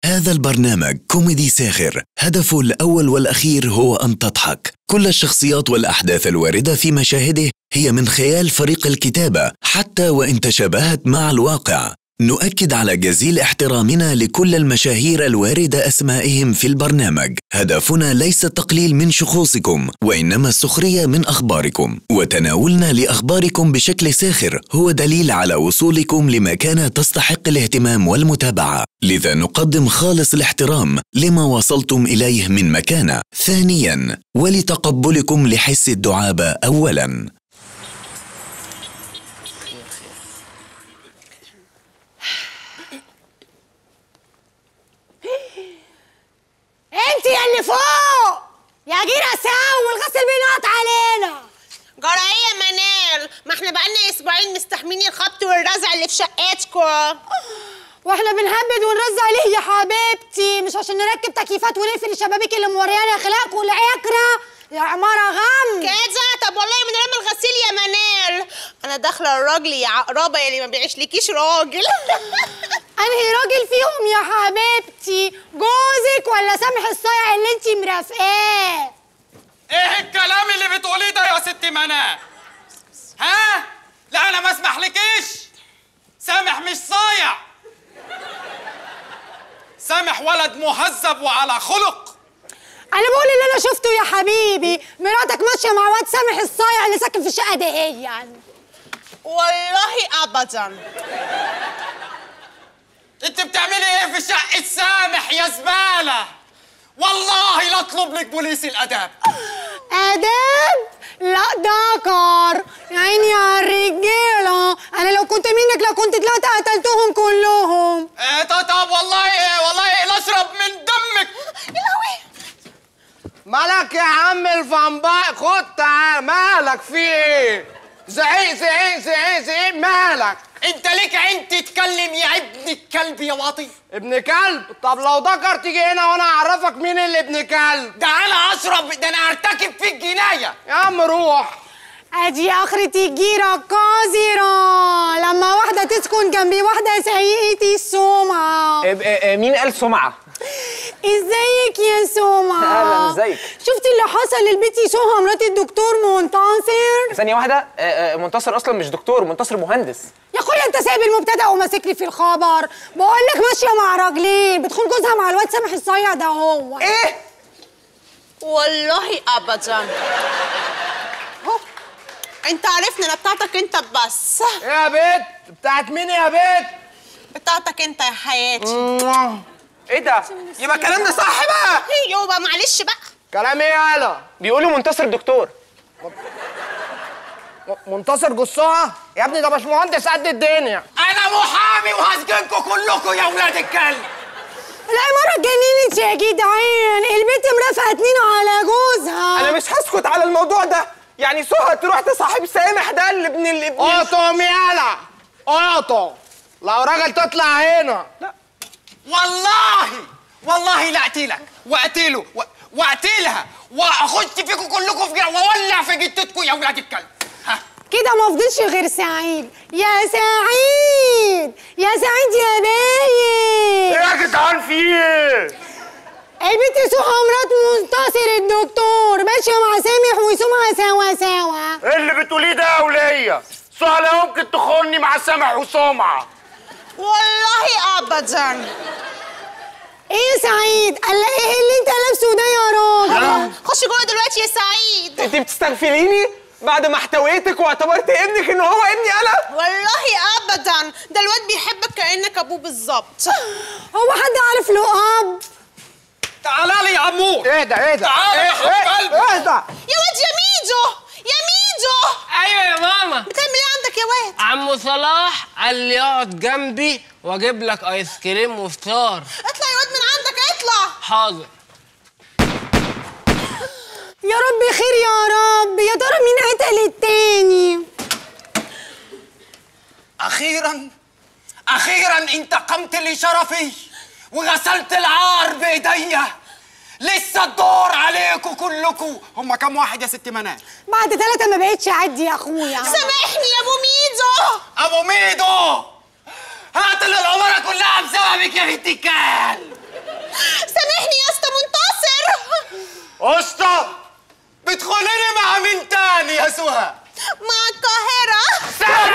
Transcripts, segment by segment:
هذا البرنامج كوميدي ساخر هدفه الأول والأخير هو أن تضحك كل الشخصيات والأحداث الواردة في مشاهده هي من خيال فريق الكتابة حتى وإن تشابهت مع الواقع نؤكد على جزيل احترامنا لكل المشاهير الوارده اسمائهم في البرنامج هدفنا ليس التقليل من شخوصكم وانما السخريه من اخباركم وتناولنا لاخباركم بشكل ساخر هو دليل على وصولكم لمكانه تستحق الاهتمام والمتابعه لذا نقدم خالص الاحترام لما وصلتم اليه من مكانه ثانيا ولتقبلكم لحس الدعابه اولا انت يا اللي فوق يا جيرة ساو والغسل بينقط علينا جرى ايه يا منال ما احنا بقالنا اسبوعين مستحملين الخبط والرزع اللي في شقتكم واحنا بنهبد ونرزع ليه يا حبيبتي مش عشان نركب تكييفات ونقفل الشبابيك اللي موريانا اخلاق والعكرة يا عمارة غم كده طب والله من رمى الغسيل يا منال انا داخله الراجل يا عقربه يا اللي ما بيعيشلكيش راجل انهي راجل فيهم يا حبيبتي جوزك ولا سامح الصايع اللي انت مرافقاه ايه الكلام اللي بتقوليه ده يا ست منى ها لا انا ما اسمحلكيش سامح مش صايع سامح ولد مهذب وعلى خلق انا بقول اللي انا شفته يا حبيبي مراتك ماشيه مع واد سامح الصايع اللي ساكن في الشقه دي هي يعني والله ابدا انت بتعملي ايه في شقة سامح يا زبالة والله لا اطلب لك بوليس الاداب اداب لا دكر يا عيني على الرجاله انا لو كنت منك لو كنت طلعت قتلتهم كلهم ايه طب طب والله ايه والله لا اشرب من دمك يا لهوي مالك يا عم الفامباي خد تعال مالك في ايه زعيق زعيق زعيق زعيق مالك انت ليك عين تتكلم يا ابن الكلب يا واطي ابن كلب طب لو ذكر تيجي هنا وانا اعرفك مين اللي ابن كلب ده انا اشرب ده انا ارتكب فيك جنايه يا عم روح ادي اخرتي الجيره قذره لما واحده تسكن جنبي واحده سيئتي السمعه مين قال سمعة؟ ازيك يا سمعه أهلاً، ازيك؟ شفتي اللي حصل للبنتي سهى مرات الدكتور منتصر ثانية واحدة آه، آه، منتصر أصلا مش دكتور منتصر مهندس يا اخويا انت سايب المبتدا وماسك لي في الخبر بقول لك ماشيه مع راجلين بتخون جوزها مع الواد سامح الصايع ده هو إيه؟ والله ابدا هو. انت عارفني انا بتاعتك انت بس ايه يا بت بتاعت مين يا بت بتاعتك انت يا حياتي إيه ده؟ يبقى كلامنا صح بقى يوبا معلش بقى كلام ايه يالا بيقولوا منتصر دكتور م- منتصر جصها يا ابني ده مش مهندس قد الدنيا انا محامي وهسجنكم كلكم يا ولاد الكلب العمارة اتجننت يا جدعان البنت مرافقة اتنين على جوزها أنا مش هسكت على الموضوع ده يعني سهى تروح تصاحب سامح ده اللي ابن اللي ابن اقطم يالا اقطم لو راجل تطلع هنا والله والله لا اقتلك واقتله و- واقتلها واخش فيكم كلكم في جا- واولع في جتتكم يا ولاد الكلب ها كده ما فضلش غير سعيد يا سعيد يا سعيد يا باين يا جدعان في ايه البنت سهى مرات منتصر الدكتور ماشية مع سامح وسمعة سوا سوا ايه اللي بتقوليه ده يا ولية سهلة ممكن تخوني مع سامح وسمعة والله ابدا ايه يا سعيد قال لها ايه اللي انت لابسه ده يا راجل خش جوه دلوقتي يا سعيد أنت بتستغفليني بعد ما احتويتك واعتبرت ابنك إن هو ابني أنا والله ابدا ده الواد بيحبك كانك ابوه بالظبط هو حد عارف له اب تعالى لي يا عمور اهدى اهدى تعالى يا حب قلبي. اهدى يا واد يا ميدو يا ميدو ايوه يا ماما بتعمل ايه عندك يا واد عمو صلاح قال لي اقعد جنبي واجيب لك ايس كريم وفطار اطلع يا واد من عندك اطلع حاضر يا رب خير يا رب يا ترى مين قتل التاني اخيرا اخيرا انتقمت لشرفي وغسلت العار بايديا لسه الدور عليكم كلكم هم كام واحد يا ست منال بعد ثلاثة ما بقتش اعدي يا اخويا سامحني يا ابو ميدو ابو ميدو هقتل العمارة كلها بسببك يا بنت الكلب قشطة بتدخليني مع مين تاني يا سهى مع القاهرة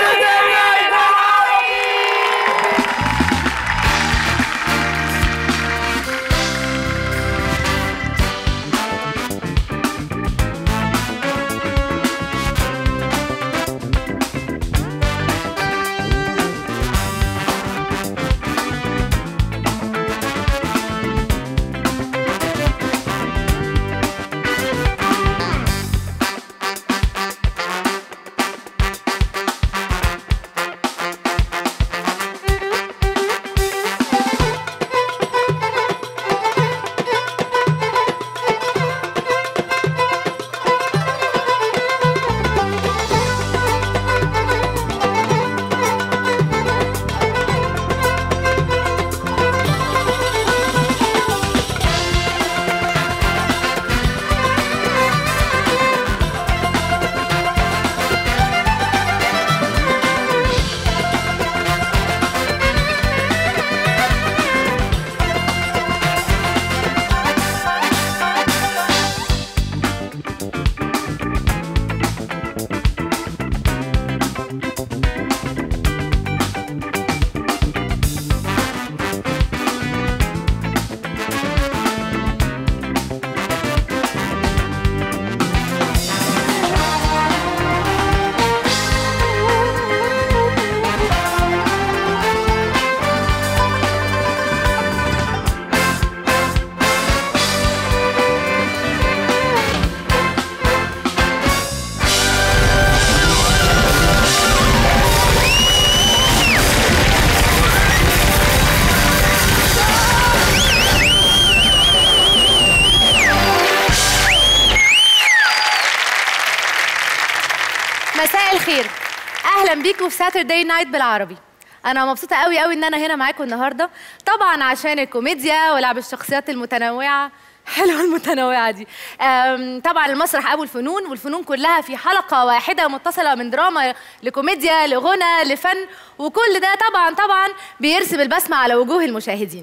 مساء الخير اهلا بيكم في ساتردي نايت بالعربي انا مبسوطه قوي قوي ان انا هنا معاكم النهارده طبعا عشان الكوميديا ولعب الشخصيات المتنوعه حلوه المتنوعه دي أم، طبعا المسرح ابو الفنون والفنون كلها في حلقه واحده متصله من دراما لكوميديا لغنى لفن وكل ده طبعا طبعا بيرسم البسمه على وجوه المشاهدين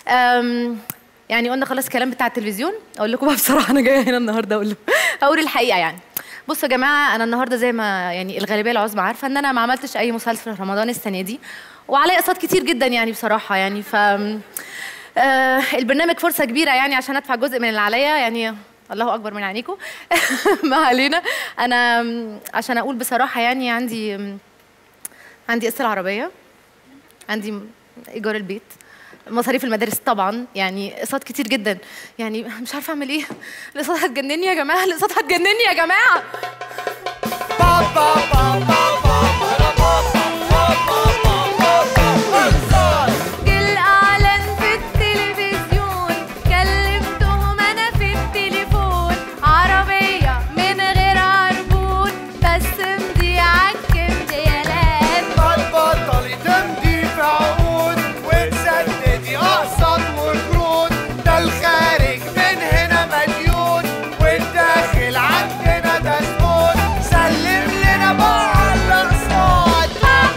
أم، يعني قلنا خلاص الكلام بتاع التلفزيون اقول لكم بقى بصراحه انا جايه هنا النهارده اقول اقول الحقيقه يعني بصوا يا جماعه انا النهارده زي ما يعني الغالبيه العظمى عارفه ان انا ما عملتش اي مسلسل في رمضان السنه دي وعليا اقساط كتير جدا يعني بصراحه يعني ف آه البرنامج فرصه كبيره يعني عشان ادفع جزء من اللي عليا يعني الله اكبر من عينيكم ما علينا انا م، عشان اقول بصراحه يعني عندي م، عندي قسط العربيه عندي م- ايجار البيت مصاريف المدارس طبعا يعني اقساط كتير جدا يعني مش عارفه اعمل ايه الاقساط هتجنني يا جماعه الاقساط هتجنني يا جماعه جه الإعلان في التلفزيون كلمتهم أنا في التليفون عربية من غير عربون بس مضي عالكمديالات بطلي تمضي في عقود وتسددي اقساط وقروض ده الخارج من هنا مليون والداخل عندنا ده زبون سلم لنا بقى الاقساط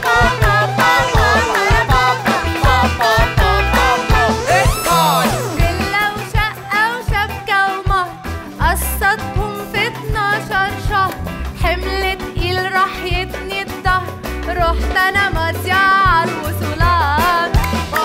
فيلا وشقة وشبكة ومهر قسطهم في 12 شهر حمل تقيل راح يتني الظهر رحت أنا ماضية عالوصولات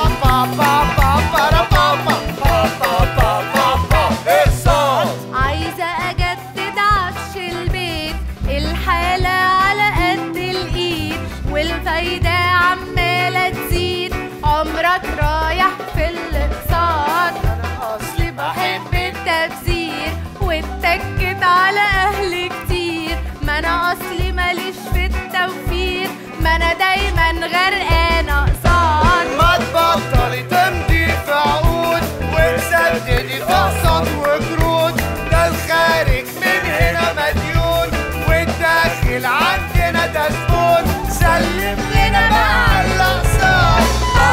عايزة أجدد عفش البيت الحالة على قد الإيد والفايدة عمالة تزيد عمرك رايح في الاقساط أنا أصلي بحب التبذير واتكت على أهلي كتير ما أنا أصلي ماليش في التوفير ما أنا دايما غرقانة اقساط ما تبطلي تمضي في عقود وتسددي في اقساط وقروض ده الخارج من هنا مديون والداخل عندنا ده زبون سلم لنا بقى الاقساط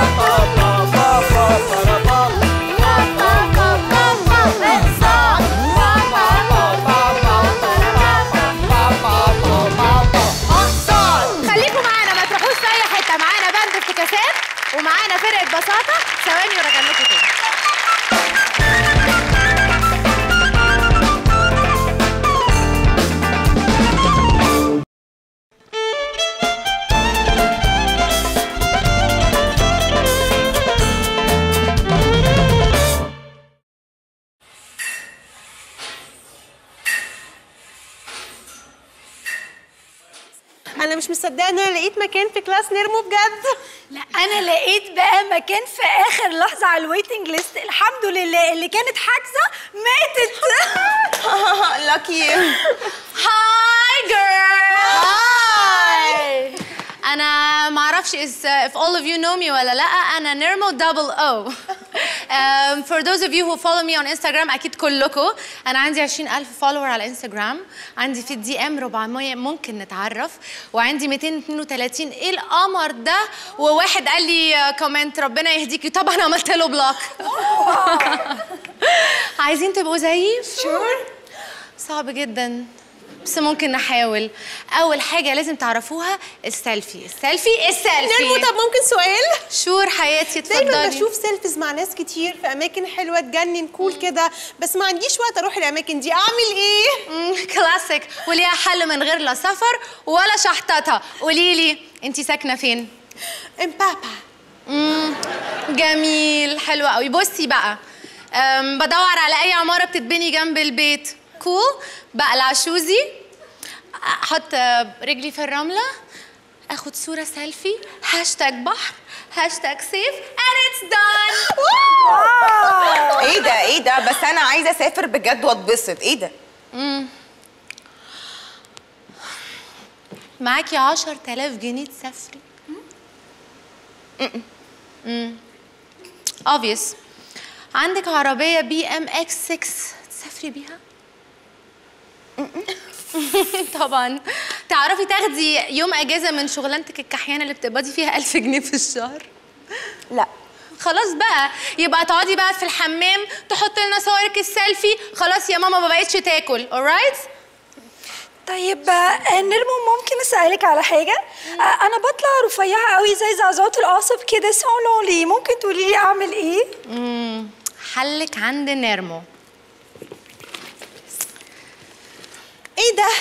خليكم معانا ما تروحوش في اي حته معانا بند افتكاسات ومعانا فرقه بساطه ثواني وراجع لكم تاني انا مش مصدقه ان انا لقيت مكان في كلاس نيرمو بجد لا انا لقيت بقى مكان في اخر لحظه على الويتنج ليست الحمد لله اللي كانت حاجزه ماتت لاكي هاي جيرل هاي انا ما اعرفش is uh, if all of you know me ولا لا انا نيرمو دبل او um, for those of you who follow me on Instagram اكيد كلكم انا عندي 20000 فولور على انستغرام عندي في الدي ام 400 ممكن نتعرف وعندي 232 ايه القمر ده وواحد قال لي كومنت ربنا يهديكي طبعا عملت له بلوك عايزين تبقوا زيي شور صعب جدا بس ممكن نحاول اول حاجه لازم تعرفوها السيلفي السيلفي السيلفي نيرمو طب ممكن سؤال شور حياتي اتفضلي دايما بشوف سيلفيز مع ناس كتير في اماكن حلوه تجنن كول كده بس ما عنديش وقت اروح الاماكن دي اعمل ايه مم، كلاسيك وليها حل من غير لا سفر ولا شحططه قولي لي انت ساكنه فين امبابا مم، جميل حلو قوي بصي بقى أم، بدور على اي عماره بتتبني جنب البيت كول بقلع شوزي احط رجلي في الرمله اخد صوره سيلفي هاشتاج بحر هاشتاج سيف and it's done ايه ده ايه ده بس انا عايزه اسافر بجد واتبسط ايه ده مم. معاكي 10000 جنيه تسافري امم obvious عندك عربية بي ام اكس 6 تسافري بيها؟ طبعا تعرفي تاخدي يوم اجازة من شغلانتك الكحيانة اللي بتقبضي فيها 1000 جنيه في الشهر؟ لا خلاص بقى يبقى تقعدي بقى في الحمام تحط لنا صورك السيلفي خلاص يا ماما ما بقتش تاكل alright طيب آه، نرمو ممكن اسالك على حاجه آه، انا بطلع رفيعه قوي زي زعزعه القصب كده سو لونلي ممكن تقولي لي اعمل ايه امم حلك عند نيرمو ايه ده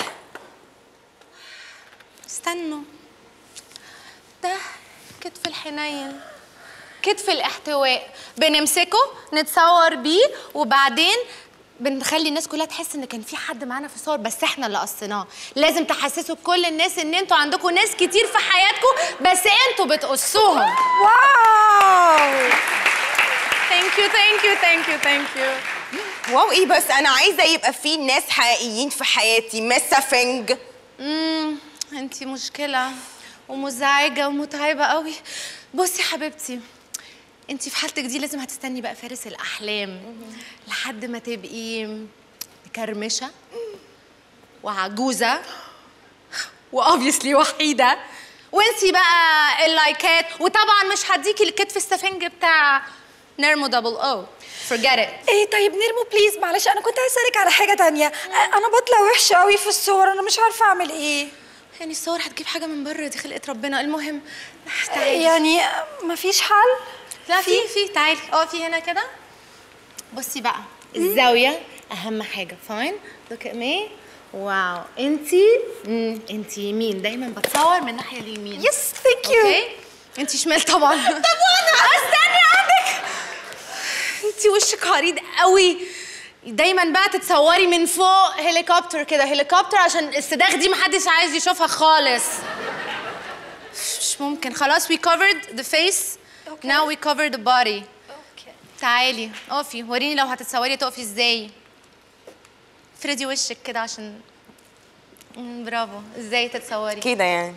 استنوا ده كتف الحنين كتف الاحتواء بنمسكه نتصور بيه وبعدين بنخلي الناس كلها تحس ان كان في حد معانا في الصور بس احنا اللي قصيناه لازم تحسسوا كل الناس ان انتوا عندكم ناس كتير في حياتكم بس انتوا بتقصوهم واو ثانك يو ثانك يو ثانك يو ثانك يو واو ايه بس انا عايزه يبقى في ناس حقيقيين في حياتي مسافنج امم انتي مشكلة ومزعجة ومتعبة قوي بصي يا حبيبتي انتي في حالتك دي لازم هتستني بقى فارس الأحلام لحد ما تبقي مكرمشة وعجوزة واوبيسلي وحيدة وانسي بقى اللايكات وطبعا مش هديكي الكتف السفنج بتاع نيرمو دبل او forget it ايه طيب نرمو بليز معلش انا كنت عايز اسالك على حاجه تانية آه، انا بطلع وحشه قوي في الصور انا مش عارفه اعمل ايه يعني الصور هتجيب حاجة من بره دي خلقة ربنا المهم تعالي يعني آه، مفيش حل لا في في تعالي اقفي هنا كده بصي بقى الزاويه اهم حاجه فاين لوك ات مي واو انتي مم. انتي يمين دايما بتصور من الناحيه اليمين يس ثانك يو اوكي انتي شمال طبعا طب وانا استني عندك انتي وشك عريض قوي دايما بقى تتصوري من فوق هليكوبتر كده هليكوبتر عشان الصداخ دي محدش عايز يشوفها خالص مش ممكن خلاص we covered the face Okay. now we cover the body اوكي تعالي اقفي وريني لو هتتصوري تقفي ازاي افردي وشك كده عشان مم، برافو ازاي تتصوري كده يعني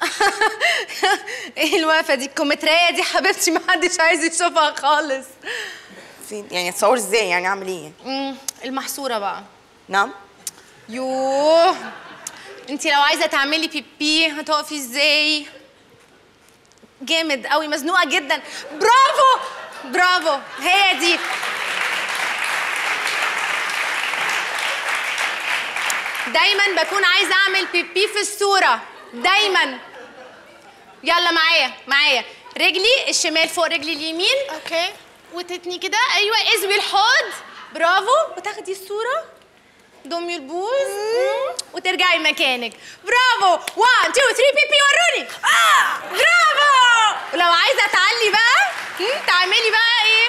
ايه الوقفه دي الكومتريه دي حبيبتي محدش عايز يشوفها خالص فين يعني اتصور ازاي يعني اعمل ايه مم، المحصوره بقى نعم يوه انتي لو عايزه تعملي بيبي هتقفي ازاي جامد قوي مزنوقه جدا برافو برافو هي دي دايما بكون عايزه اعمل بيبي في الصوره دايما يلا معايا معايا رجلي الشمال فوق رجلي اليمين اوكي وتتني كده ايوه ازوي الحوض برافو وتاخدي الصوره ضمي البوز وترجعي مكانك برافو 1 2 3 بيبي وروني اه برافو ولو عايزه تعلي بقى هم، تعملي بقى ايه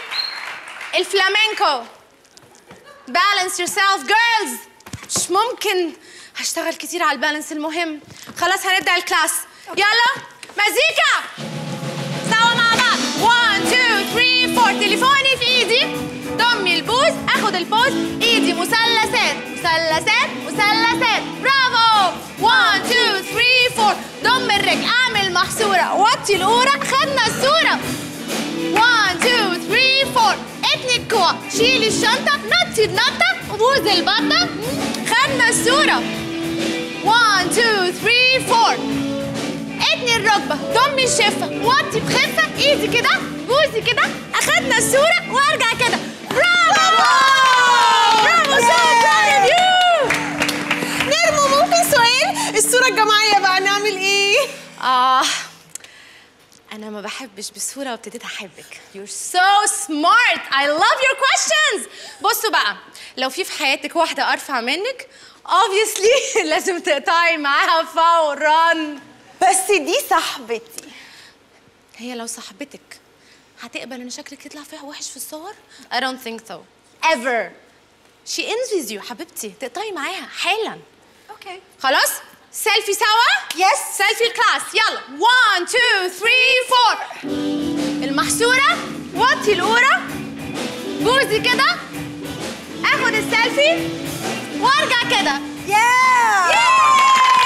الفلامينكو بالانس يور سيلف جيرلز مش ممكن هشتغل كتير على البالانس المهم خلاص هنبدا الكلاس يلا مزيكا سوا مع بعض 1 2 3 4 تليفوني في ايدي ضمي البوز اخد البوز ايدي مثلثات مثلثات مثلثات برافو 1 2 3 4 ضم الرجل اعمل محصوره وطي القوره خدنا الصوره 1 2 3 4 اتني الكوع شيلي الشنطه نطي النطه وبوز البطه خدنا الصوره 1 2 3 4 اتني الركبة ضمي الشفة وطي بخفة ايدي كده بوزي كده اخدنا الصورة وارجع كده برافو برافو سو proud of you نرمو ممكن سؤال الصورة الجماعية بقى نعمل ايه؟ اه انا ما بحبش بسهولة وابتديت احبك you're so smart I love your questions بصوا بقى لو في في حياتك واحدة ارفع منك obviously لازم تقطعي معاها فورا بس دي صاحبتي هي لو صاحبتك هتقبل ان شكلك يطلع فيها وحش في الصور؟ I don't think so ever she envies you حبيبتي تقطعي معاها حالا اوكي خلاص؟ سيلفي سوا؟ يس سيلفي كلاس يلا 1 2 3 4 المحصورة وطي القورة بوزي كده اخد السيلفي وارجع كده ياه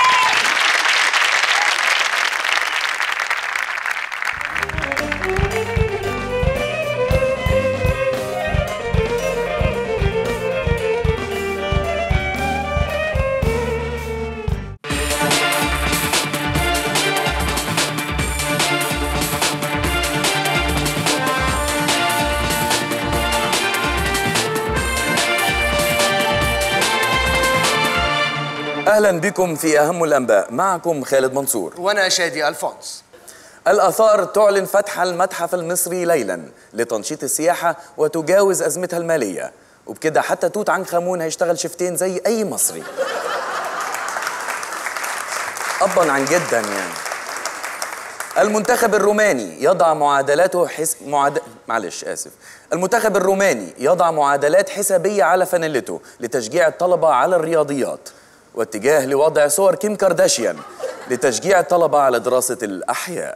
أهلا بكم في أهم الأنباء معكم خالد منصور وانا شادي الفونس الآثار تعلن فتح المتحف المصري ليلا لتنشيط السياحة وتجاوز أزمتها المالية وبكده حتى توت عنخ آمون هيشتغل شفتين زي أي مصري أبا عن جدا يعني المنتخب الروماني يضع معادلاته حس... معاد... معلش آسف المنتخب الروماني يضع معادلات حسابية على فانيلته لتشجيع الطلبة على الرياضيات واتجاه لوضع صور كيم كارداشيان لتشجيع الطلبة على دراسة الأحياء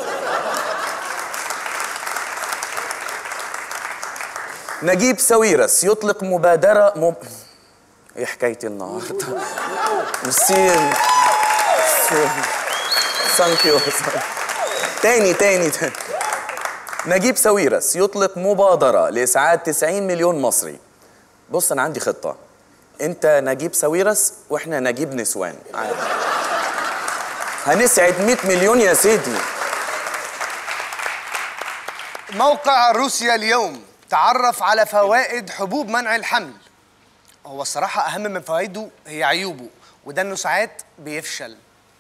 نجيب ساويرس يطلق مبادرة مب... ايه حكايتي النهارده؟ ميرسي ثانك يو تاني تاني تاني نجيب ساويرس يطلق مبادرة لإسعاد 90 مليون مصري بص أنا عندي خطة أنت نجيب ساويرس وإحنا نجيب نسوان عادي. هنسعد 100 مليون يا سيدي موقع روسيا اليوم تعرف على فوائد حبوب منع الحمل هو الصراحة أهم من فوائده هي عيوبه وده إنه ساعات بيفشل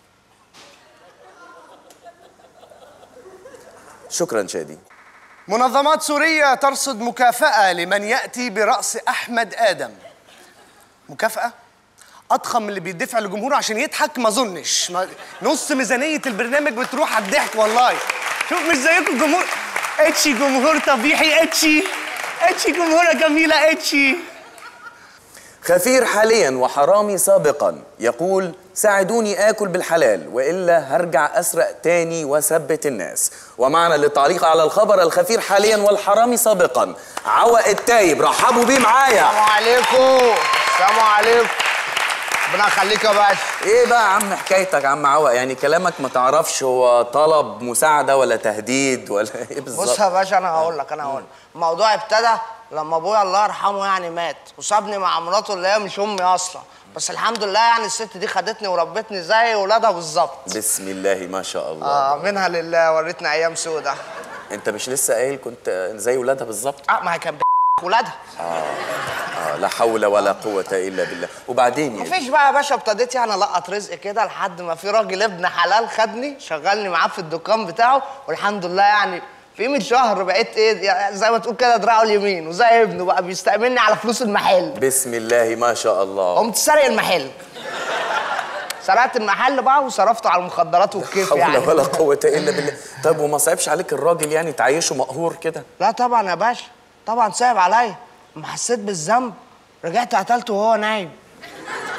شكرا شادي منظمات سورية ترصد مكافأة لمن يأتي برأس أحمد آدم مكافأة؟ أضخم من اللي بيدفع لجمهوره عشان يضحك ما أظنش ما... نص ميزانية البرنامج بتروح على الضحك والله شوف مش زيكم جمهور اتشي جمهور طبيعي اتشي اتشي جمهورة جميلة اتشي خفير حاليا وحرامي سابقا يقول ساعدوني آكل بالحلال وإلا هرجع أسرق تاني وثبت الناس ومعنا للتعليق على الخبر الخفير حاليا والحرامي سابقا عوق التايب رحبوا بيه معايا السلام عليكم السلام عليكم ربنا يخليك يا باشا ايه بقى يا عم حكايتك يا عم عوق يعني كلامك ما تعرفش هو طلب مساعدة ولا تهديد ولا ايه بالظبط بص يا باشا انا هقول لك انا هقول لك الموضوع ابتدى لما ابويا الله يرحمه يعني مات وسابني مع مراته اللي هي مش امي اصلا بس الحمد لله يعني الست دي خدتني وربتني زي ولادها بالظبط بسم الله ما شاء الله اه منها لله وريتنا ايام سودة انت مش لسه قايل كنت زي ولادها بالظبط اه ما هي كانت ولادها آه لا حول ولا قوة إلا بالله وبعدين يعني مفيش بقى يا باشا ابتديت يعني القط رزق كده لحد ما في راجل ابن حلال خدني شغلني معاه في الدكان بتاعه والحمد لله يعني في من شهر بقيت ايه يعني زي ما تقول كده دراعه اليمين وزي ابنه بقى بيستأمني على فلوس المحل بسم الله ما شاء الله قمت سارق المحل سرقت المحل بقى وصرفته على المخدرات والكيف حول يعني ولا قوة إلا بالله طيب وما صعبش عليك الراجل يعني تعيشه مقهور كده لا طبعا يا باشا طبعا صعب عليا لما حسيت بالذنب رجعت قتلته وهو نايم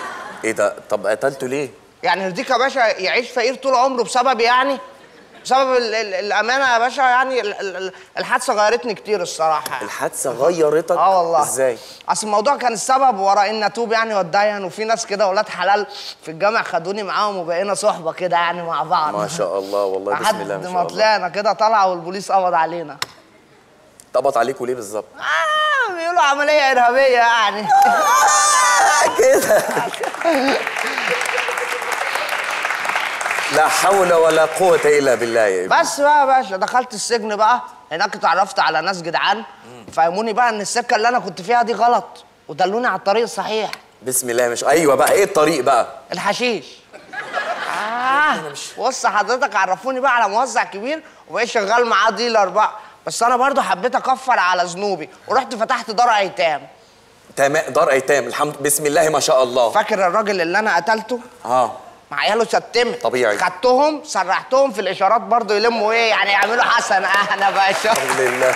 ايه ده طب قتلته ليه يعني يرضيك يا باشا يعيش فقير طول عمره بسبب يعني بسبب ال ال الامانه يا باشا يعني ال ال الحادثه غيرتني كتير الصراحه الحادثه غيرتك اه والله ازاي اصل الموضوع كان السبب ورا ان اتوب يعني واتدين وفي ناس كده ولاد حلال في الجامع خدوني معاهم وبقينا صحبه كده يعني مع بعض ما شاء الله والله بسم لحد الله ما شاء ما الله طلعنا كده طلع والبوليس قبض علينا طبط عليكوا ليه بالظبط آه بيقولوا عمليه ارهابيه يعني كده لا حول ولا قوة إلا بالله يا ابني بس بقى يا باشا دخلت السجن بقى هناك اتعرفت على ناس جدعان فهموني بقى ان السكه اللي انا كنت فيها دي غلط ودلوني على الطريق الصحيح بسم الله مش أيوة بقى إيه الطريق بقى الحشيش آه بص حضرتك عرفوني بقى على موزع كبير وبقيت شغال معاه ديلر بقى بس انا برضو حبيت اكفر على ذنوبي ورحت فتحت دار ايتام تمام دار أيتام الحمد بسم الله ما شاء الله فاكر الراجل اللي انا قتلته اه مع عياله شتمت طبيعي. خدتهم سرحتهم في الاشارات برضو يلموا ايه يعني يعملوا حسنه انا باشا الحمد لله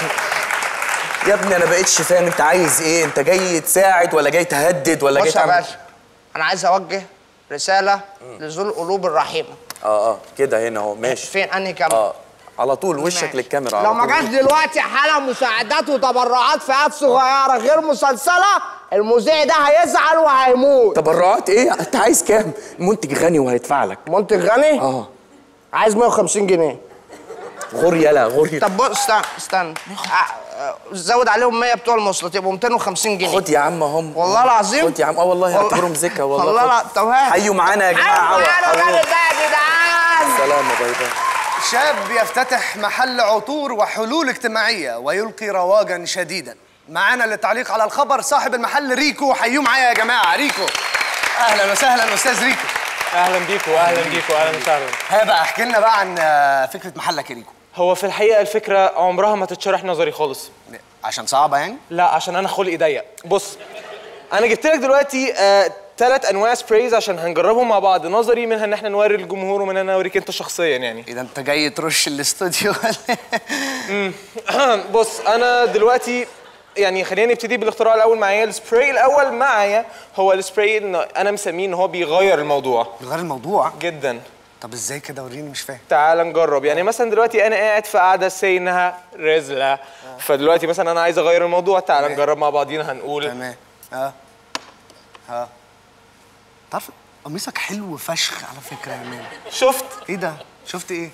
يا ابني انا بقيتش فاهم انت عايز ايه انت جاي تساعد ولا جاي تهدد ولا جاي بص يا تعمل باشا انا عايز اوجه رساله لذو القلوب الرحيمه اه اه كده هنا اهو ماشي فين انهي كاميرا اه على طول وشك ماشي. للكاميرا على لو ما طول. جاش دلوقتي حاله مساعدات وتبرعات فئات صغيره غير مسلسله المذيع ده هيزعل وهيموت تبرعات ايه انت عايز كام منتج غني وهيدفع لك منتج غني اه عايز 150 جنيه غور يلا غور طب بص استنى استنى آه، آه، زود عليهم 100 بتوع المواصلات يبقوا 250 جنيه خد يا عم هم والله العظيم خد يا عم اه والله اعتبرهم زكا والله والله خد. لا طب هات حيوا معانا يا جماعه حيوا معانا عوض. الراجل ده يا جدعان سلام باي باي شاب يفتتح محل عطور وحلول اجتماعية ويلقي رواجا شديدا معانا للتعليق على الخبر صاحب المحل ريكو حيوه معايا يا جماعة ريكو أهلا وسهلا أستاذ ريكو اهلا بيكم اهلا بيكم اهلا وسهلا ها بقى احكي لنا بقى عن آه، فكرة محلك يا ريكو هو في الحقيقه الفكره عمرها ما تتشرح نظري خالص عشان صعبة يعني؟ لا عشان انا خلقي ضيق بص انا جبت لك دلوقتي آه ثلاث انواع سبرايز عشان هنجربهم مع بعض نظري منها ان احنا نوري الجمهور ومنها نوريك انت شخصيا يعني اذا انت جاي ترش الاستوديو ولا مم. بص انا دلوقتي يعني خلينا نبتدي بالاختراع الاول معايا السبراي الاول معايا هو السبراي إن انا مسميه ان هو بيغير الموضوع بيغير الموضوع جدا طب ازاي كده وريني مش فاهم تعال نجرب يعني مثلا دلوقتي انا قاعد في قاعده سي انها رزله فدلوقتي مثلا انا عايز اغير الموضوع تعال نجرب مع بعضينا هنقول تمام اه اه تعرف قميصك حلو فشخ على فكرة يا مان شفت ايه ده؟ شفت ايه؟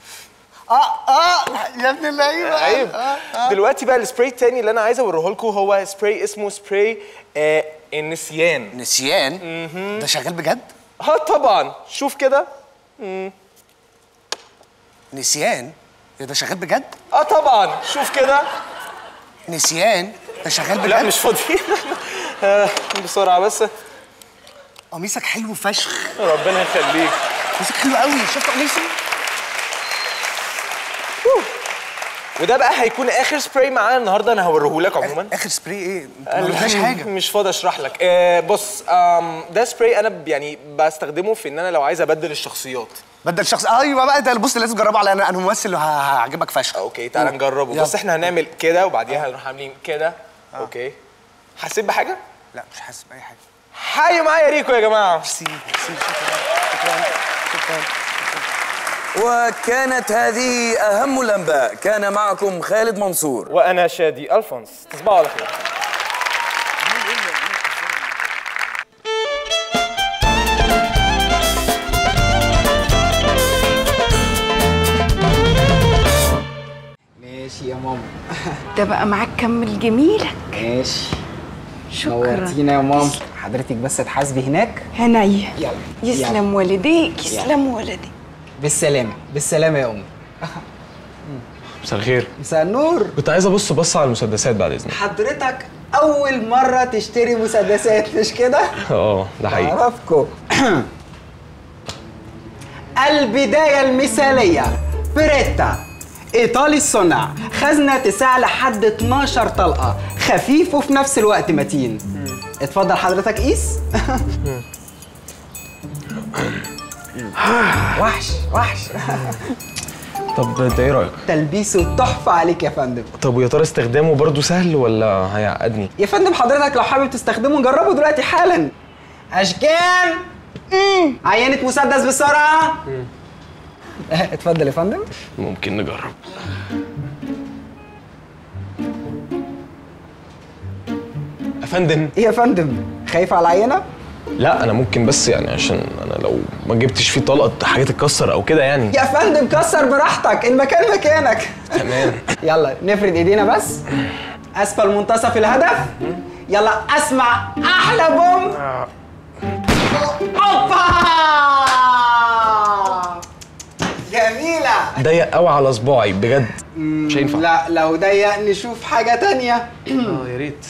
اه اه يا ابن اللعيبة عيب آه آه. دلوقتي بقى السبراي التاني اللي انا عايز اوريه لكم هو سبراي اسمه سبراي آه النسيان نسيان ده شغال بجد اه طبعا شوف كده مم. نسيان إيه ده شغال بجد اه طبعا شوف كده نسيان ده شغال بجد لا مش فاضي آه، بسرعه بس قميصك حلو فشخ ربنا يخليك قميصك حلو قوي شفت قميصي وده بقى هيكون اخر سبراي معانا النهارده انا هوريه لك عموما اخر سبراي ايه انت ما قلتلناش حاجه مش فاضي اشرح لك آه بص آم ده سبراي انا ب- يعني بستخدمه في ان انا لو عايز ابدل الشخصيات بدل شخص ايوه بقى ده بص لازم تجربه على انا انا ممثل اللي ه- هعجبك فشخ اوكي تعالى نجربه يلا. بص احنا هنعمل كده وبعديها هنروح عاملين كده اوكي حسيت بحاجه لا مش حاسس باي حاجه حي معايا ريكو يا جماعه ميرسي ميرسي شكرا شكرا وكانت هذه أهم الأنباء كان معكم خالد منصور وانا شادي الفونس تصبحوا على خير ماشي يا ماما ده بقى معاك كمل جميلك ماشي شكرا نورتينا يا ماما حضرتك بس تحاسبي هناك هنيا يلا يسلم والديك يسلم والديك بالسلامة بالسلامة يا أمي مساء الخير مساء النور كنت عايز ابص بص على المسدسات بعد اذنك حضرتك أول مرة تشتري مسدسات مش كده؟ اه ده حقيقي أعرفكم البداية المثالية بريتا إيطالي الصنع خزنة تسع لحد 12 طلقة خفيف وفي نفس الوقت متين اتفضل حضرتك قيس وحش وحش طب انت ايه رايك تلبيسه تحفة عليك يا فندم طب ويا ترى استخدامه برضه سهل ولا هيعقدني يا فندم حضرتك لو حابب تستخدمه جربه دلوقتي حالا اشجان عينة مسدس بسرعة اتفضل يا فندم ممكن نجرب يا فندم ايه يا فندم خايف على العينة لا انا ممكن بس يعني عشان انا لو ما جبتش فيه طلقه حاجه تتكسر او كده يعني يا فندم كسر براحتك المكان مكانك تمام يلا نفرد ايدينا بس اسفل منتصف الهدف يلا اسمع احلى بوم اوبا جميلة ضيق قوي على صباعي بجد مش هينفع لا لو ضيق نشوف حاجة تانية اه يا ريت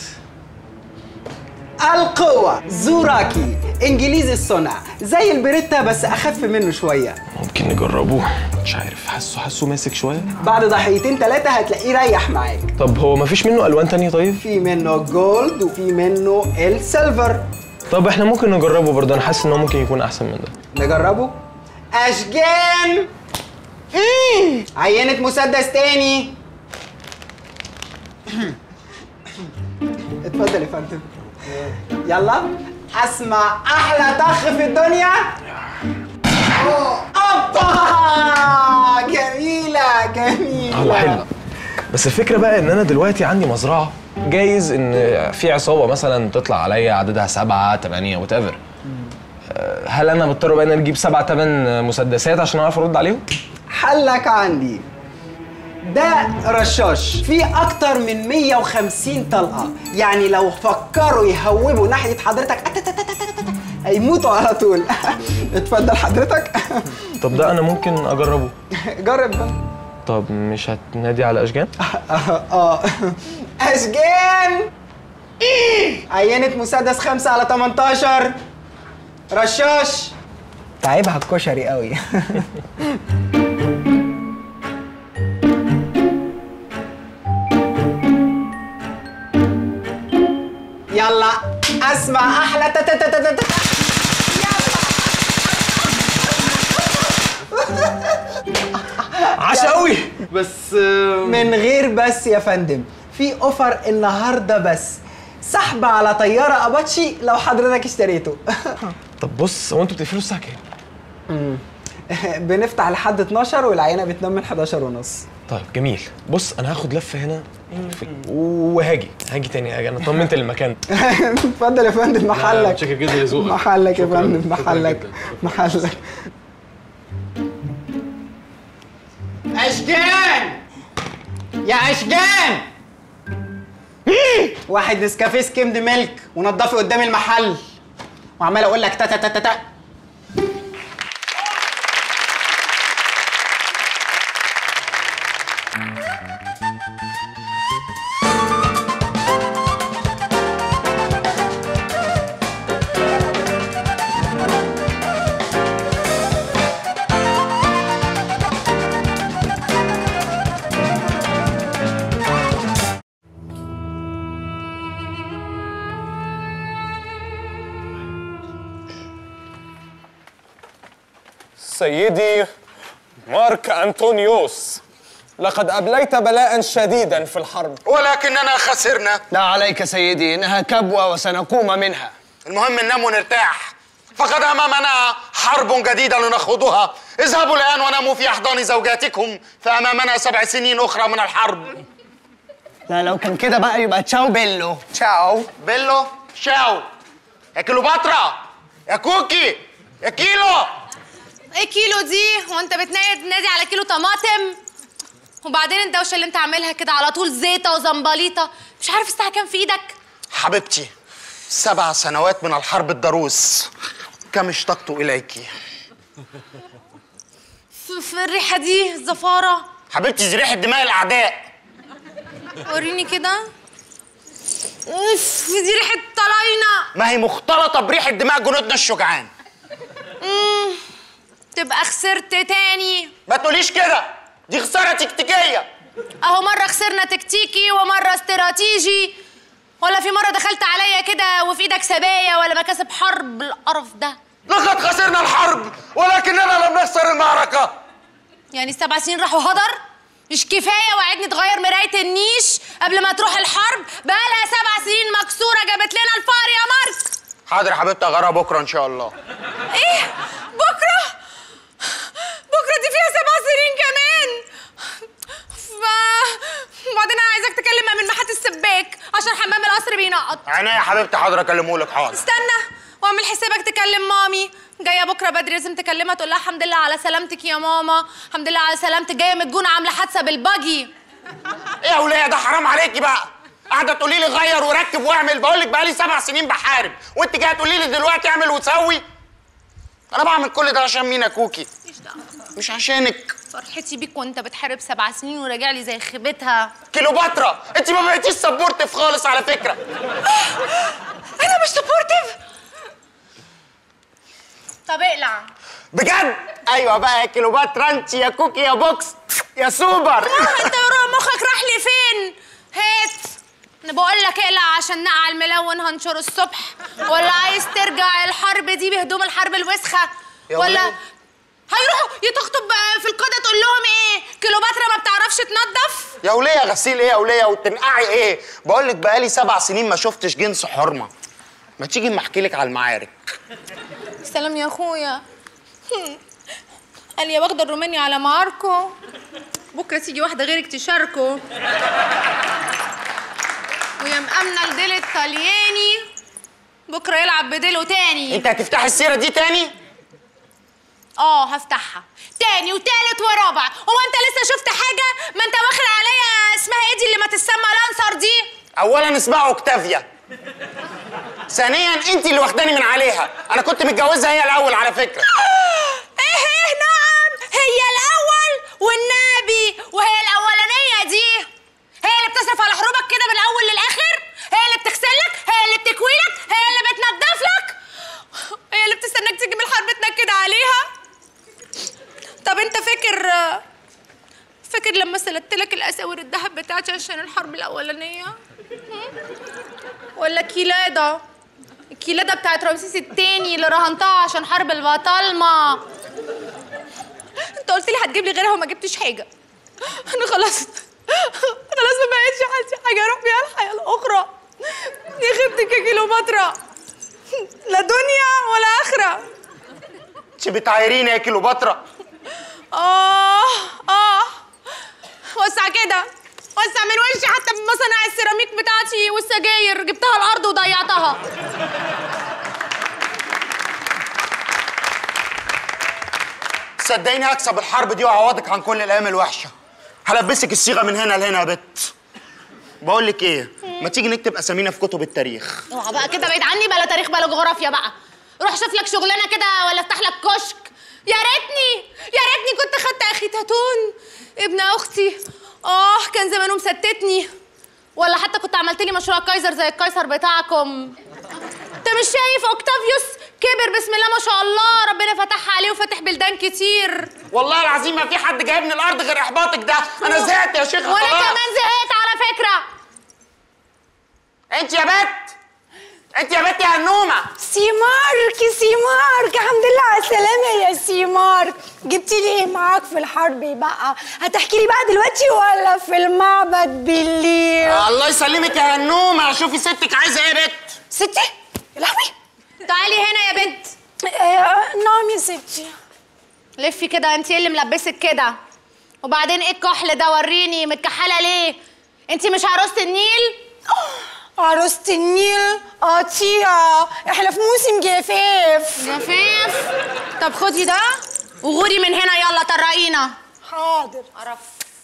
القوة زوراكي انجليزي الصنع زي البريتا بس اخف منه شوية ممكن نجربه مش عارف حاسه حاسه ماسك شويه بعد ضحيتين ثلاثة هتلاقيه ريح معاك طب هو مفيش منه الوان تانية طيب في منه جولد وفي منه السيلفر طب احنا ممكن نجربه برضه انا حاسس ان هو ممكن يكون احسن من ده نجربه اشجان عينة مسدس تاني اتفضل يا فندم يلا اسمع احلى طخ في الدنيا اوبا جميلة جميلة هو حلو بس الفكره بقى ان انا دلوقتي عندي مزرعه جايز ان في عصابه مثلا تطلع عليا عددها سبعة تمانية وات ايفر هل انا بضطر بقى ان انا اجيب سبعة تمن مسدسات عشان اعرف ارد عليهم؟ حلك عندي ده رشاش فيه اكتر من 150 طلقه يعني لو فكروا يهوبوا ناحيه حضرتك أتتتتتتت، هيموتوا على طول اتفضل حضرتك طب ده انا ممكن اجربه جرب بقى. طب مش هتنادي على اشجان؟ اه اشجان عينة مسدس 5 على 18 رشاش تعبها الكشري قوي يلا اسمع احلى تتتتتت عشاوي بس من غير بس يا فندم في اوفر النهارده بس سحب على طياره اباتشي لو حضرتك اشتريته طب بص هو انتوا بتقفلوا الساعه كام؟ بنفتح لحد 12 والعينه بتنام من 11 ونص طيب جميل بص انا هاخد لفه هنا في... وهاجي هاجي تاني هاجي انا طمنت المكان اتفضل يا فندم محلك متشكر جدا لذوقك. محلك يا شكراً، فندم شكراً محلك جداً. محلك اشجان يا اشجان واحد نسكافيه سكيمد ميلك ونضفي قدام المحل وعمال اقول لك تا تا تا تا تا سيدي مارك أنطونيوس لقد أبليت بلاء شديدا في الحرب ولكننا خسرنا لا عليك سيدي إنها كبوة وسنقوم منها المهم ننام ونرتاح فقد أمامنا حرب جديدة لنخوضها اذهبوا الآن وناموا في أحضان زوجاتكم فأمامنا سبع سنين أخرى من الحرب لا لو كان كده بقى يبقى تشاو بيلو تشاو بيلو تشاو يا كليوباترا يا كوكي يا كيلو ايه كيلو دي وانت بتنادي تنادي على كيلو طماطم وبعدين الدوشه اللي انت عاملها كده على طول زيطه وزنبليطه مش عارف الساعه كام في ايدك حبيبتي سبع سنوات من الحرب الضروس كم اشتقت إليك في, في الريحه دي الزفاره حبيبتي دي ريحة دماء الأعداء وريني كده اوف دي ريحه طلاينه ما هي مختلطة بريحة دماء جنودنا الشجعان امم تبقى خسرت تاني ما تقوليش كده دي خسارة تكتيكية اهو مره خسرنا تكتيكي ومره استراتيجي ولا في مره دخلت عليا كده وفي ايدك سبايا ولا مكاسب حرب القرف ده لقد خسرنا الحرب ولكننا لم نخسر المعركة يعني السبع سنين راحوا هدر مش كفايه وعدني تغير مرايه النيش قبل ما تروح الحرب بقالها سبع سنين مكسوره جابت لنا الفار يا مارك حاضر يا حبيبتي اغيرها بكره ان شاء الله ايه بكره بكره دي فيها سبع سنين كمان ف... وبعدين انا عايزاك تكلم من محات السباك عشان حمام القصر بينقط عينيا يا حبيبتي حاضر اكلمهولك حاضر استنى واعمل حسابك تكلم مامي جايه بكره بدري لازم تكلمها تقول لها الحمد لله على سلامتك يا ماما الحمد لله على سلامتك جايه من الجونه عامله حادثه بالباجي ايه يا وليه ده حرام عليكي بقى قاعده تقولي لي غير وركب واعمل بقول لك بقالي سبع سنين بحارب وانت جايه تقولي لي دلوقتي اعمل وسوي انا بعمل كل ده عشان مين يا كوكي مش عشانك فرحتي بيك وانت بتحارب سبع سنين وراجع لي زي خيبتها كيلوباترا انت ما بقيتيش سبورتيف خالص على فكره انا مش سبورتيف طب اقلع بجد ايوه بقى يا كيلوباترا انت يا كوكي يا بوكس يا سوبر انت روح مخك راح لي فين هات انا بقول لك اقلع عشان نقع الملون هنشر الصبح ولا عايز ترجع الحرب دي بهدوم الحرب الوسخه يا ولا ولاد. هيروحوا يتخطب في القاده تقول لهم ايه كيلوباترا ما بتعرفش تنظف يا وليه غسيل ايه يا وليه وتنقعي ايه بقول لك بقالي سبع سنين ما شفتش جنس حرمه ما تيجي اما احكي لك على المعارك سلام يا اخويا قال يا واخده الروماني على ماركو بكره تيجي واحده غيرك تشاركه ويا مأمنة الديل الطلياني بكره يلعب بديله تاني انت هتفتحي السيره دي تاني اه هفتحها تاني وتالت ورابع هو انت لسه شفت حاجه ما انت واخد عليا اسمها ايه دي اللي ما تسمى لانسر دي اولا اسمها اوكتافيا ثانيا انت اللي واخداني من عليها انا كنت متجوزها هي الاول على فكره ايه ايه نعم هي الاول والنبي وهي الاولانيه دي هي اللي بتصرف على حروبك كده من الاول للاخر هي اللي بتغسلك هي اللي بتكويلك هي اللي بتنضف لك هي اللي بتستناك تيجي من الحرب تنكد عليها طب انت فاكر فاكر لما سلت لك الاساور الذهب بتاعتي عشان الحرب الاولانيه هم؟ ولا كيلاده الكيلاده بتاعت رمسيس التاني اللي رهنتها عشان حرب البطالمه انت قلت لي هتجيب لي غيرها وما جبتش حاجه انا خلاص خلاص ما بقتش عندي حاجه اروح بيها الحياه الاخرى يا خيبتك يا كيلوباترا لا دنيا ولا اخره انت بتعايريني يا كيلوباترا اه اه وسع كده وسع من وشي حتى مصانع السيراميك بتاعتي والسجاير جبتها الارض وضيعتها صدقيني هكسب الحرب دي وهعوضك عن كل الايام الوحشه هلبسك الصيغه من هنا لهنا يا بت بقول لك ايه ما تيجي نكتب اسامينا في كتب التاريخ اوعى بقى كده بعيد عني بلا تاريخ بلا جغرافيا بقى روح شوف لك شغلانه كده ولا افتح لك كشك يا ريتني يا ريتني كنت خدت اخي تاتون ابن اختي اه كان زمانه مستتني ولا حتى كنت عملت لي مشروع كايزر زي الكايزر بتاعكم انت مش شايف اوكتافيوس كبر بسم الله ما شاء الله ربنا فتحها عليه وفتح بلدان كتير والله العظيم ما في حد جايبني الارض غير احباطك ده انا زهقت يا شيخ وانا خلاص. كمان زهقت على فكره انت يا بت انت يا بت يا هنومه سي مارك سي مارك الحمد لله على السلامة يا سي مارك جبتي لي ايه معاك في الحرب بقى هتحكي لي بقى دلوقتي ولا في المعبد بالليل الله يسلمك يا هنومه شوفي ستك عايزه ايه يا بت ستي يا لهوي تعالي هنا يا بنت نعم يا ستي لفي كده انت ايه اللي ملبسك كده وبعدين ايه الكحل ده وريني متكحله ليه انت مش عروسه النيل عروسة النيل قطيعة احنا في موسم جفاف جفاف طب خدي ده وغوري من هنا يلا طرقينا حاضر قرف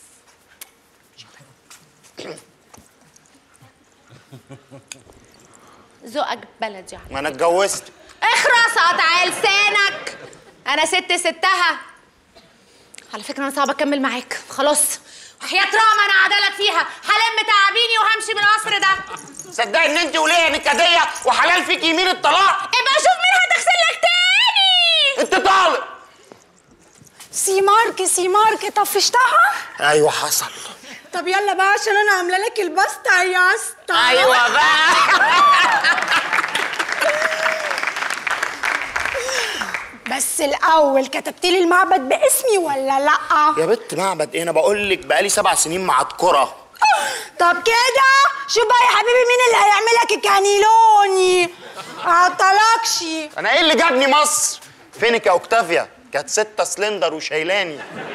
ذوقك بلدي يعني ما انا اتجوزت اخرس قطع لسانك انا ست ستها على فكره انا صعب اكمل معاك خلاص وحياة راما انا قاعده لك فيها هلم تعابيني وهمشي من القصر ده صدقني ان انت وليه نكديه وحلال فيك يمين الطلاق ابقى شوف مين هتغسل لك تاني انت طالق سي مارك سي مارك طفشتها ايوه حصل طب يلا بقى عشان انا عامله لك الباستا يا اسطى ايوه بقى بس الاول كتبت لي المعبد باسمي ولا لا يا بت معبد ايه انا بقول لك بقالي سبع سنين مع الكرة طب كده شوف بقى يا حبيبي مين اللي هيعمل لك الكانيلوني عطلكش انا ايه اللي جابني مصر فينك يا اوكتافيا كانت ستة سلندر وشايلاني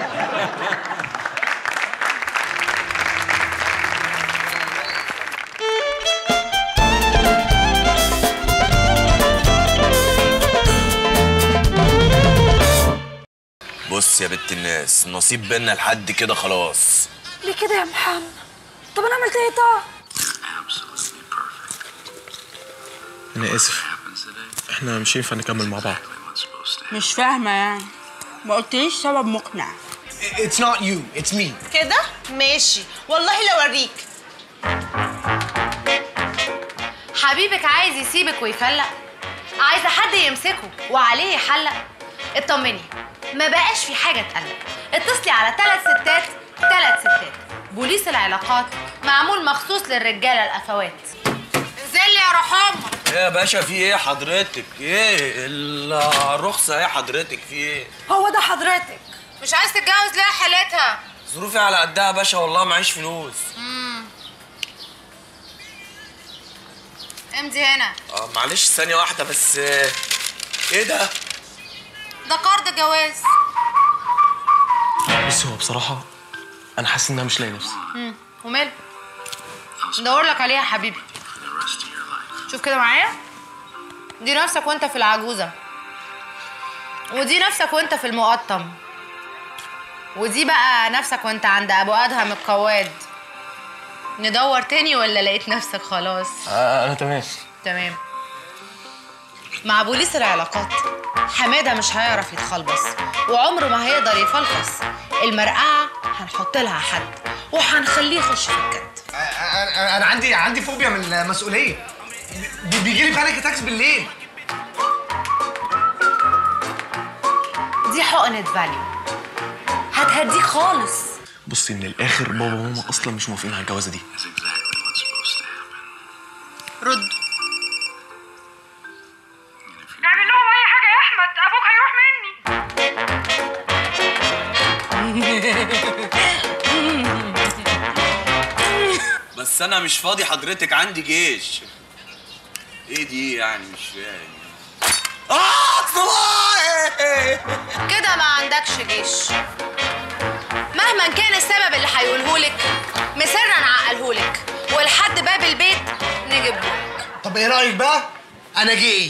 بص يا بنت الناس نصيب بينا لحد كده خلاص ليه كده يا محمد طب انا عملت ايه طه انا اسف احنا مش ينفع نكمل مع بعض مش فاهمه يعني ما قلتليش سبب مقنع It's not you, it's me. كده ماشي والله لو اوريك حبيبك عايز يسيبك ويفلق عايزه حد يمسكه وعليه يحلق اطمني ما بقاش في حاجه تقلق اتصلي على ثلاث ستات ثلاث ستات بوليس العلاقات معمول مخصوص للرجاله الافوات انزلي يا روح امك ايه يا باشا في ايه حضرتك ايه الرخصه ايه حضرتك في ايه هو ده حضرتك مش عايز تتجوز ليه حالتها ظروفي على قدها يا باشا والله معيش فلوس امم امضي هنا اه معلش ثانيه واحده بس آه، ايه ده ده قرض جواز بس هو بصراحه انا حاسس ان انا مش لاقي نفسي امم وماله ندور لك عليها يا حبيبي شوف كده معايا دي نفسك وانت في العجوزه ودي نفسك وانت في المقطم ودي بقى نفسك وانت عند ابو ادهم القواد ندور تاني ولا لقيت نفسك خلاص آه انا تمام تمام مع بوليس العلاقات حماده مش هيعرف يتخلبص وعمره ما هيقدر يفلفص المرقعه هنحط لها حد وهنخليه يخش في الكد انا أنا عندي عندي فوبيا من المسؤوليه بي- بيجي لي بانيك اتاكس بالليل دي حقنه فاليو هتهديك خالص بصي من الاخر بابا وماما اصلا مش موافقين على الجوازه دي رد اعمل لهم اي حاجه يا احمد ابوك هيروح مني بس انا مش فاضي حضرتك عندي جيش ايه دي يعني مش فاهم اه صباحي كده ما عندكش جيش مهما كان السبب اللي هيقولهولك مسرا نعقلهولك ولحد باب البيت نجيبهولك طب ايه رايك بقى انا جاي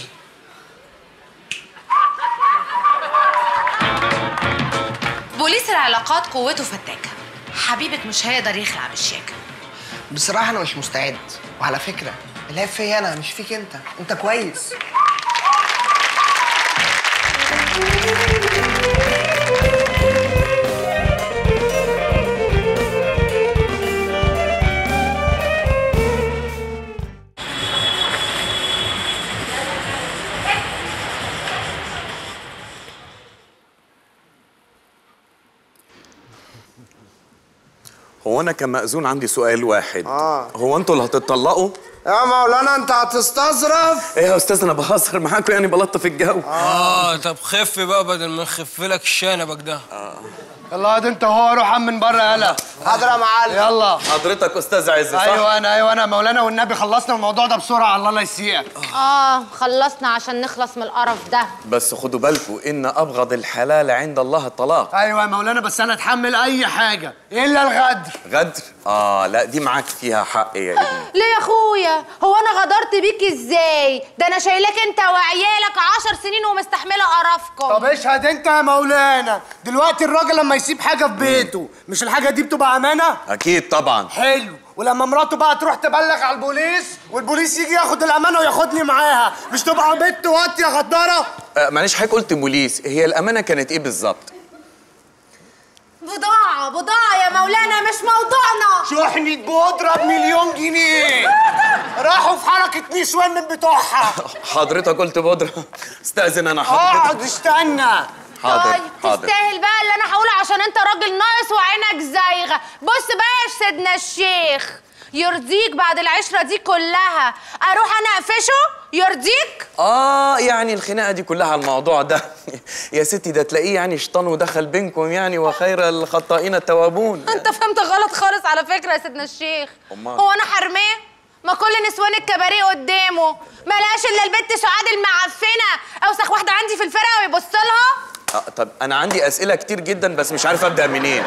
بوليس العلاقات قوته فتاكه حبيبك مش هيقدر يخلع بالشياكه بصراحه انا مش مستعد وعلى فكره العيب فيا انا مش فيك انت انت كويس هو انا كمأذون عندي سؤال واحد اه هو انتوا اللي هتتطلقوا يا مولانا انت هتستظرف ايه يا استاذ انا بهزر معاكم يعني بلطف الجو اه طب خف بقى بدل ما نخف لك الشنبك ده يلا اقعد انت وهو روح من بره يلا حاضر يا معلم يلا حضرتك استاذ عز صح ايوه انا ايوه انا مولانا والنبي خلصنا الموضوع ده بسرعه الله لا يسيئك اه خلصنا عشان نخلص من القرف ده بس خدوا بالكم ان ابغض الحلال عند الله الطلاق ايوه يا مولانا بس انا اتحمل اي حاجه الا الغدر غدر اه لا دي معاك فيها حق يا ابني ليه يا اخويا هو انا غدرت بيك ازاي ده انا شايلاك انت وعيالك عشر سنين ومستحمله قرفكم طب اشهد انت يا مولانا دلوقتي الراجل لما يسيب حاجه في بيته مش الحاجه دي بتبقى امانه اكيد طبعا حلو ولما مراته بقى تروح تبلغ على البوليس والبوليس يجي ياخد الامانه وياخدني معاها مش تبقى بنت واطيه غداره آه معلش حضرتك قلت بوليس هي الامانه كانت ايه بالظبط بضاعه بضاعه يا مولانا مش موضوعنا شحنة بودرة بمليون جنيه راحوا في حركة نسوان من بتوعها حضرتك قلت بودره استاذن انا اقعد حضرتك استنى حاضر طيب حاضر تستاهل بقى اللي انا هقوله عشان انت راجل ناقص وعينك زايغه بص بقى يا سيدنا الشيخ يرضيك بعد العشره دي كلها اروح انا اقفشه يرضيك اه يعني الخناقه دي كلها على الموضوع ده يا ستي ده تلاقيه يعني شيطان ودخل بينكم يعني وخير الخطائين التوابون انت فهمت غلط خالص على فكره يا سيدنا الشيخ أمال؟ هو انا حرماه ما كل نسوان الكباريه قدامه ما لقاش الا البت سعاد المعفنه اوسخ واحده عندي في الفرقه ويبص لها آه طب انا عندي اسئله كتير جدا بس مش عارف ابدا منين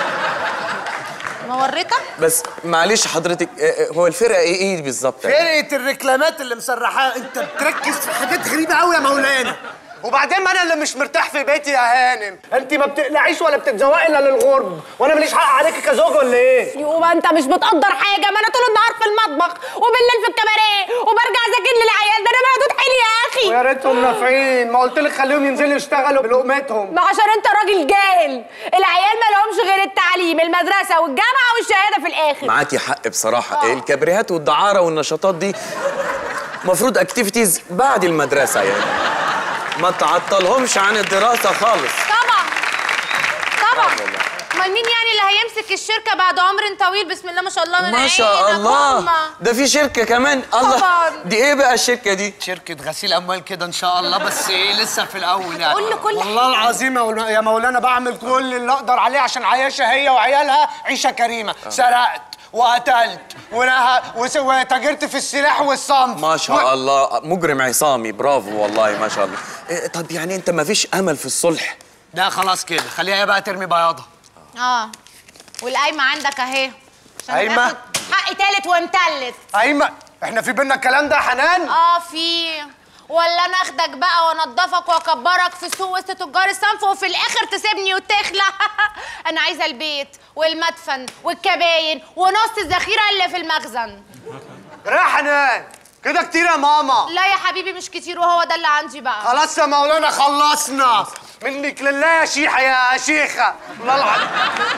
مورطه بس معلش حضرتك آه، آه، هو الفرقه ايه ايه بالظبط فرقه الركلامات اللي مسرحاها انت بتركز في حاجات غريبه قوي يا مولانا وبعدين ما انا اللي مش مرتاح في بيتي يا هانم انت ما بتقلعيش ولا بتتزوقي الا للغرب وانا ماليش حق عليكي كزوج ولا ايه يبقى انت مش بتقدر حاجه ما انا طول النهار في المطبخ وبالليل في الكباريه وبرجع اذاكر للعيال ده انا مهدود حيلي يا اخي ويا ريتهم نافعين ما قلت لك خليهم ينزلوا يشتغلوا بلقمتهم ما عشان انت راجل جاهل العيال ما لهمش غير التعليم المدرسه والجامعه والشهاده في الاخر معاكي حق بصراحه الكبريهات والدعاره والنشاطات دي المفروض اكتيفيتيز بعد المدرسه يعني ما تعطلهمش عن الدراسه خالص طبعا طبعا امال مين يعني اللي هيمسك الشركه بعد عمر طويل بسم الله ما شاء الله من ما شاء عينك الله هما. ده في شركه كمان الله طبعاً. دي ايه بقى الشركه دي شركة غسيل أموال كده إن شاء الله بس إيه لسه في الأول يعني قول له كل والله العظيم يا مولا- يا مولانا بعمل كل اللي أقدر عليه عشان عيشها هي وعيالها عيشة كريمة سرقت وقتلت ونهى وس- وتاجرت في السلاح والصنف ما شاء الله مجرم عصامي برافو والله ما شاء الله إيه طب يعني انت ما فيش امل في الصلح لا خلاص كده خليها هي بقى ترمي بياضها اه والقايمه عندك اهي عشان قايمة؟ تاخد حق تالت ومتلت أيمن إحنا في بينا الكلام ده يا حنان اه في ولا انا اخدك بقى وانضفك واكبرك في السوق وسط تجار الصنف وفي الاخر تسيبني وتخلع انا عايزه البيت والمدفن والكباين ونص الذخيره اللي في المخزن يا حنان كده كتير يا ماما لا يا حبيبي مش كتير وهو ده اللي عندي بقى خلاص يا مولانا خلصنا منك لله يا شيحة يا شيخة والله العظيم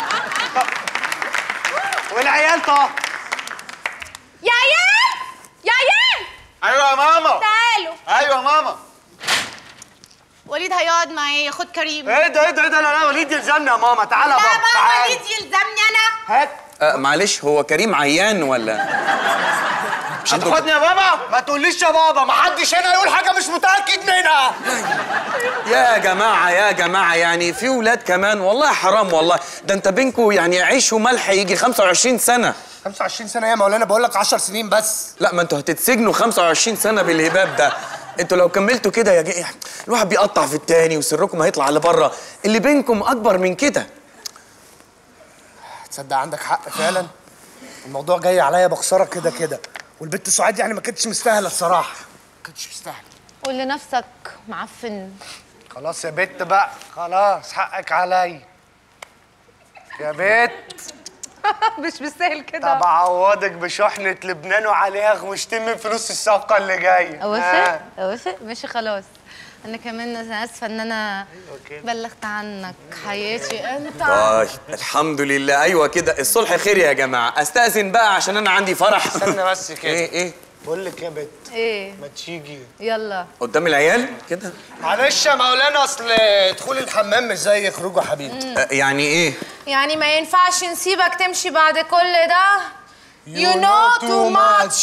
والعيال طه يا عيال يا عيال ايوه يا ماما تعالوا ايوه يا ماما وليد هيقعد معايا خد كريم ايه ده ايه ده ايه ده لا لا وليد يلزمني يا ماما تعالى لا يا بابا بقى تعالى وليد يلزمني انا هات آه معلش هو كريم عيان ولا مش هتاخدني يا بابا ما تقوليش يا بابا ما حدش هنا يقول حاجه مش متاكد منها يا جماعة يا جماعة يعني في ولاد كمان والله حرام والله ده انت بينكوا يعني عيش وملح يجي 25 سنة 25 سنه يا مولانا بقول لك 10 سنين بس لا ما انتوا هتتسجنوا 25 سنة بالهباب ده انتوا لو كملتوا كده يا جي الواحد بيقطع في التاني وسركم هيطلع لبره اللي بينكم اكبر من كده تصدق عندك حق فعلا الموضوع جاي عليا بخساره كده كده والبت سعاد يعني ما كانتش مستاهله الصراحه ما كانتش مستاهله قول لنفسك معفن خلاص يا بت بقى خلاص حقك عليا يا بت مش بالسهل كده طب اعوضك بشحنه لبنان وعليها غوشتين من فلوس الصفقه اللي جايه اوافق ها. اوافق ماشي خلاص انا كمان أنا اسفه ان انا بلغت عنك حياتي انت طيب الحمد لله ايوه كده الصلح خير يا جماعة استأذن بقى عشان انا عندي فرح استنى بس كده ايه ايه بقول لك يا بت ايه ما تيجي يلا قدام العيال كده معلش يا مولانا اصل دخول الحمام مش زي خروجه يا حبيبي آه، يعني ايه يعني ما ينفعش نسيبك تمشي بعد كل ده You know too much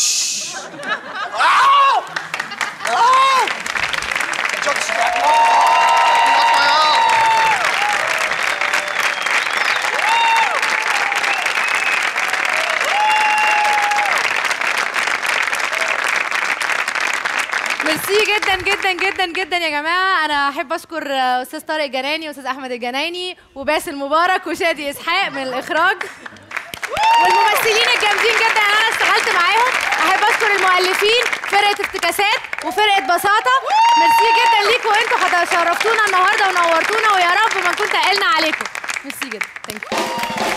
ميرسي جدا جدا جدا جدا يا جماعه انا احب اشكر آه، استاذ طارق الجناني واستاذ احمد الجنايني وباسل مبارك وشادي اسحاق من الاخراج والممثلين الجامدين جدا اللي انا اشتغلت معاهم احب اشكر المؤلفين فرقه افتكاسات وفرقه بساطه ميرسي جدا ليكم انتوا شرفتونا النهارده ونورتونا ويا رب ما نكون تقلنا عليكم ميرسي جدا ثانك يو